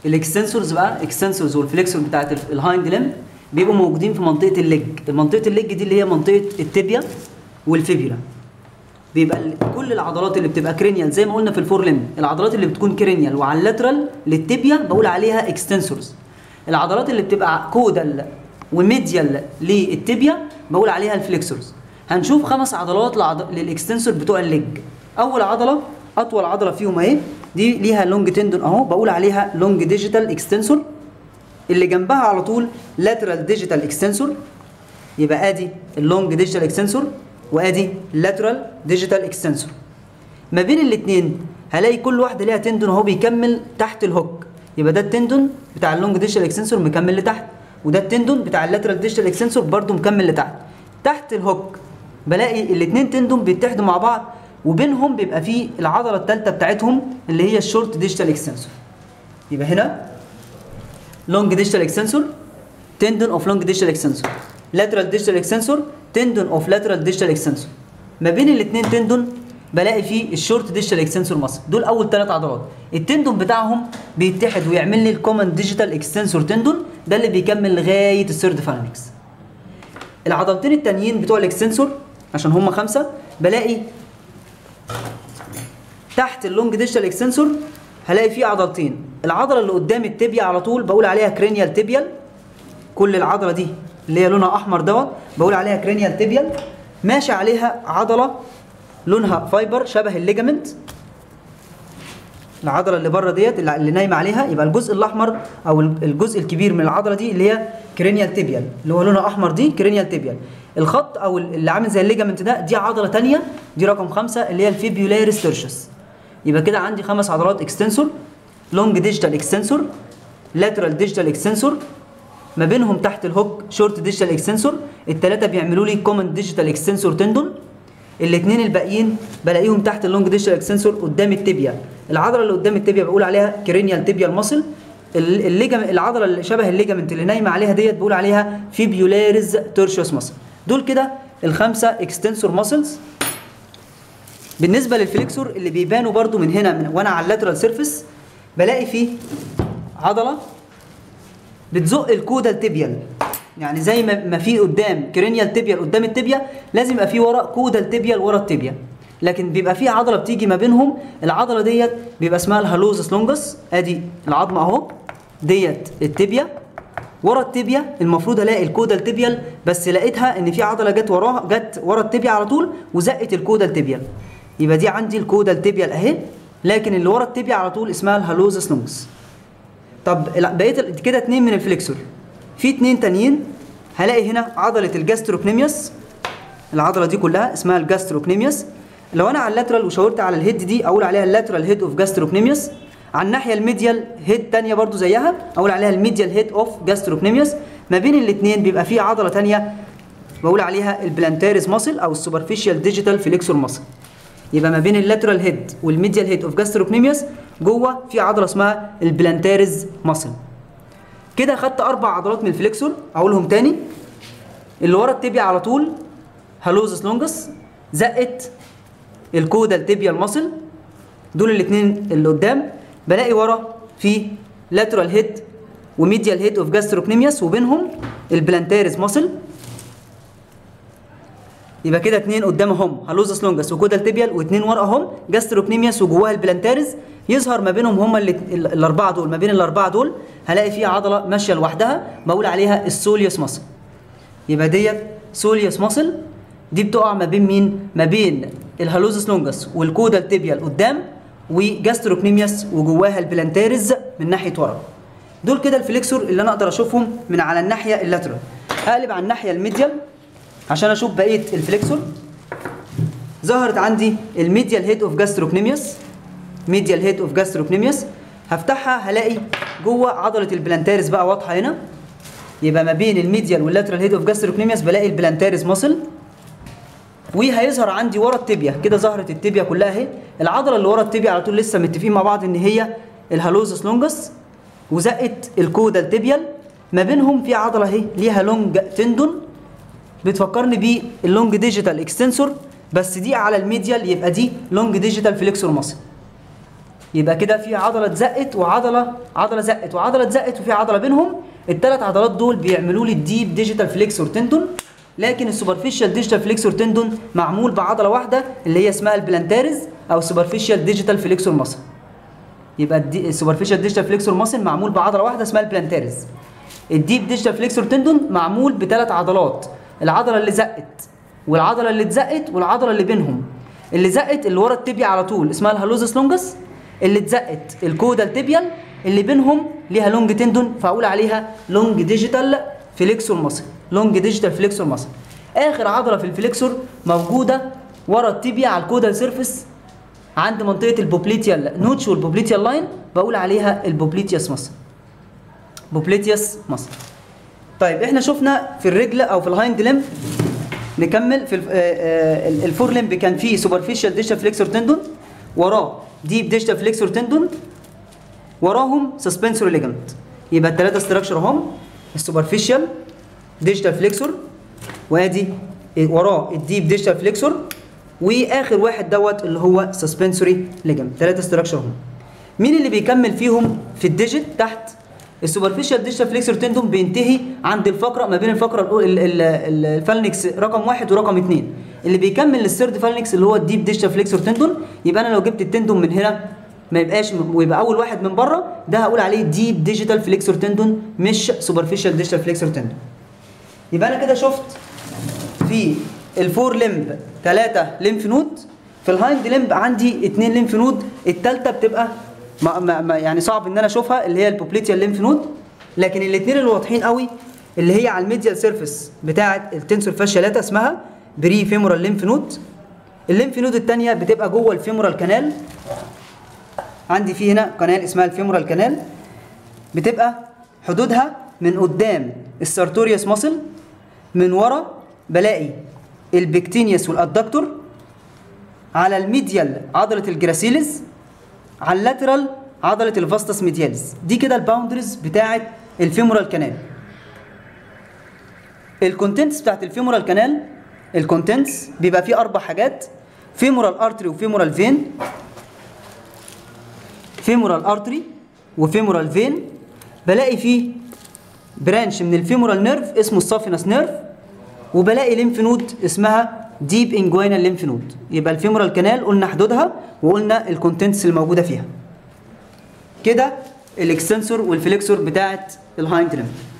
الاكستنسورز بقى اكستنسورز والفليكسور بتاعت ال- الهايند ليم بيبقوا موجودين في منطقه الليج منطقه الليج دي اللي هي منطقه التibia والفيبيولا بيبقى ال- كل العضلات اللي بتبقى كرينيال زي ما قلنا في الفور ليم العضلات اللي بتكون كرينيال وعلى اللاترال للتibia بقول عليها اكستنسورز العضلات اللي بتبقى كودال وميديال للتibia بقول عليها الفليكسورز هنشوف خمس عضلات لعض... للاكستنسور بتوع الليج اول عضله اطول عضله فيهم اهي دي ليها لونج تندون اهو بقول عليها لونج ديجيتال اكستنسور اللي جنبها على طول لاترال ديجيتال اكستنسور يبقى ادي اللونج ديجيتال اكستنسور وادي لاترال ديجيتال اكستنسور ما بين الاثنين هلاقي كل واحده ليها تندون اهو بيكمل تحت الهوك يبقى ده التندون بتاع اللونج ديجيتال اكستنسور مكمل لتحت وده التندون بتاع اللاترال ديجيتال اكستنسور برده مكمل لتحت تحت الهوك بلاقي الاثنين تندون بيتحدوا مع بعض وبينهم بيبقى فيه العضله الثالثه بتاعتهم اللي هي الشورت ديجيتال اكستنسور يبقى هنا لونج ديجيتال اكستنسور تندون اوف لونج ديجيتال اكستنسور لاترال ديجيتال اكستنسور تندون اوف لاترال ديجيتال اكستنسور ما بين الاثنين تندون بلاقي فيه الشورت ديجيتال اكستنسور ماسل دول اول ثلاث عضلات التندون بتاعهم بيتحد ويعمل لي الكومن ديجيتال اكستنسور تندون ده اللي بيكمل لغايه الثيرد فالانكس العضلتين التانيين بتوع الاكستنسور عشان هم خمسه بلاقي تحت اللونج ديجيتال اكستنسور هلاقي فيه عضلتين العضله اللي قدام التibia على طول بقول عليها كرينيال تيبيال كل العضله دي اللي هي لونها احمر دوت بقول عليها كرينيال تيبيال ماشي عليها عضله لونها فايبر شبه الليجامنت العضله اللي بره ديت اللي اللي نايمه عليها يبقى الجزء الاحمر او الجزء الكبير من العضله دي اللي هي كرينيال تيبيال اللي هو لونها احمر دي كرينيال تيبيال الخط او اللي عامل زي الليجامنت ده دي عضله تانية دي رقم خمسة اللي هي الفيبيولاريس تيرشس يبقى كده عندي خمس عضلات اكستنسور لونج ديجيتال اكستنسور لاترال ديجيتال اكستنسور ما بينهم تحت الهوك شورت ديجيتال اكستنسور الثلاثه بيعملوا لي كومن ديجيتال اكستنسور تندون الاثنين الباقيين بلاقيهم تحت اللونج ديجيتال اكستنسور قدام التibia العضله اللي قدام التibia بقول عليها كرينيال تيبيال ماسل الليجم العضله اللي شبه الليجامنت اللي نايمه عليها ديت بقول عليها فيبيولاريز تيرشوس ماسل دول كده الخمسه اكستنسور ماسلز بالنسبه للفليكسور اللي بيبانوا برضو من هنا من وانا على اللاترال سيرفيس بلاقي فيه عضله بتزق الكودا التبيال يعني زي ما ما في قدام كرينيال تبيال قدام التبيا لازم يبقى في ورا كودا التبيال ورا التبيا لكن بيبقى في عضله بتيجي ما بينهم العضله ديت بيبقى اسمها الهالوزس لونجس ادي العظمه اهو ديت التبيا ورا التبيا المفروض الاقي الكودا التبيال بس لقيتها ان في عضله جت وراها جت ورا التبيا على طول وزقت الكودا التبيال يبقى دي عندي الكودا التبيال اهي لكن اللي ورا التبيا على طول اسمها الهالوزس لونجس طب لا، بقيت ال- كده اتنين من الفليكسور في اتنين تانيين هلاقي هنا عضله الجاستروكنيميوس العضله دي كلها اسمها الجاستروكنيميوس لو انا على اللاترال وشاورت على الهيد دي اقول عليها اللاترال هيد اوف جاستروكنيميوس على الناحيه الميديال هيد تانية برضو زيها اقول عليها الميديال هيد اوف جاستروكنيميوس ما بين الاثنين بيبقى في عضله تانية بقول عليها البلانتاريس ماسل او السوبرفيشال ديجيتال فليكسور ماسل يبقى ما بين اللاترال هيد والميديال هيد اوف جاستروكنيميوس جوه في عضله اسمها البلانتاريز ماسل كده خدت اربع عضلات من الفليكسور اقولهم تاني اللي ورا التibia على طول هالوزس لونجس زقت الكودا التبيال ماسل دول الاثنين اللي قدام بلاقي ورا في لاترال هيد وميديال هيد اوف جاستروكنيميوس وبينهم البلانتاريز ماسل يبقى كده اتنين قدامهم هالوزس لونجس وكودا التبيال واتنين وراهم جاستروكنيميوس وجواها البلانتاريز يظهر ما بينهم هما اللي الاربعه دول ما بين الاربعه دول هلاقي فيها عضله ماشيه لوحدها بقول عليها السوليوس ماسل يبقى ديت سوليوس ماسل دي بتقع ما بين مين ما بين الهالوزس لونجس والكودا التبيال قدام وجاستروكنيميوس وجواها البلانتاريز من ناحيه ورا دول كده الفليكسور اللي انا اقدر اشوفهم من على الناحيه اللاترال هقلب على الناحيه الميديال عشان اشوف بقيه الفليكسور ظهرت عندي الميديال هيد اوف جاستروكنيميوس ميديال هيد اوف جاستروكنيميوس هفتحها هلاقي جوه عضله البلانتاريس بقى واضحه هنا يبقى ما بين الميديال واللاترال هيد اوف جاستروكنيميوس بلاقي البلانتاريس ماسل وهيظهر عندي ورا التبيا كده ظهرت التبيا كلها اهي العضله اللي ورا التبيا على طول لسه متفقين مع بعض ان هي الهالوزس لونجس وزقت الكودا التبيال ما بينهم في عضله اهي ليها لونج تندون بتفكرني باللونج ديجيتال اكستنسور بس دي على الميديال يبقى دي لونج ديجيتال فليكسور ماسل يبقى كده في عضله زقت وعضله عضله زقت وعضله زقت وفي عضله بينهم الثلاث عضلات دول بيعملوا لي الديب ديجيتال فليكسور تندون لكن السوبرفيشال ديجيتال فليكسور تندون معمول بعضله واحده اللي هي اسمها البلانتاريز او سوبرفيشال ديجيتال فليكسور ماسل يبقى السوبرفيشال ديجيتال فليكسور ماسل معمول بعضله واحده اسمها البلانتاريز الديب ديجيتال فليكسور تندون معمول بثلاث عضلات العضله اللي زقت والعضله اللي اتزقت والعضله اللي بينهم اللي زقت اللي ورا التibia على طول اسمها الهالوزس لونجس اللي اتزقت الكودا التبيال اللي بينهم ليها لونج تندون فاقول عليها لونج ديجيتال فليكسور ماسل لونج ديجيتال فليكسور ماسل اخر عضله في الفليكسور موجوده ورا التibia على الكودال سيرفيس عند منطقه البوبليتيال نوتش والبوبليتيال لاين بقول عليها البوبليتياس ماسل بوبليتياس ماسل طيب احنا شفنا في الرجل او في الهايند لمب نكمل في الف- آه، آه، الفور لمب كان فيه سوبرفيشال ديجيتال فليكسور تندون وراه ديب ديجيتال فليكسور تندون وراهم سسبنسوري ليجمنت يبقى الثلاثه ستراكشر هم السوبرفيشال ديجيتال فليكسور وادي وراه الديب ديجيتال فليكسور واخر واحد دوت اللي هو سسبنسوري ليجمنت ثلاثه ستراكشر هم مين اللي بيكمل فيهم في الديجيت تحت السوبرفيشال ديجيتال فليكسور تندون بينتهي عند الفقره ما بين الفقره الأو- ال- ال- ال- الفالنكس رقم واحد ورقم اثنين اللي بيكمل للثيرد فالنكس اللي هو الديب ديجيتال فليكسور تندون يبقى انا لو جبت التندون من هنا ما يبقاش ويبقى اول واحد من بره ده هقول عليه ديب ديجيتال فليكسور تندون مش سوبرفيشال ديجيتال فليكسور تندون يبقى انا كده شفت في الفور لمب ثلاثة ليمف نود في الهايند لمب عندي اثنين ليمف نود الثالثه بتبقى ما ما ما يعني صعب ان انا اشوفها اللي هي البوبليتيال ليمف نود لكن الاثنين اللي واضحين قوي اللي هي على الميديال سيرفيس بتاعه التنسور فاشيالاتا اسمها بري فيمورال ليمف نود الليمف نود الثانيه بتبقى جوه الفيمورال كانال عندي في هنا قناه اسمها الفيمورال كانال بتبقى حدودها من قدام السارتوريوس ماسل من ورا بلاقي البكتينيوس والادكتور على الميديال عضله الجراسيلز على اللاترال عضله الفاستس ميدياليز دي كده الباوندرز بتاعه الفيمورال كانال الكونتنتس بتاعت الفيمورال كانال الكونتنتس بيبقى فيه اربع حاجات فيمورال ارتري وفيمورال فين فيمورال ارتري وفيمورال فين بلاقي فيه برانش من الفيمورال نيرف اسمه السافينس نيرف وبلاقي ليمف نود اسمها ديب انجوينال ليمف نود يبقى الفيمورال كانال قلنا حدودها وقلنا الكونتنتس اللي موجوده فيها كده الاكستنسور والفليكسور بتاعت الهايند ليمف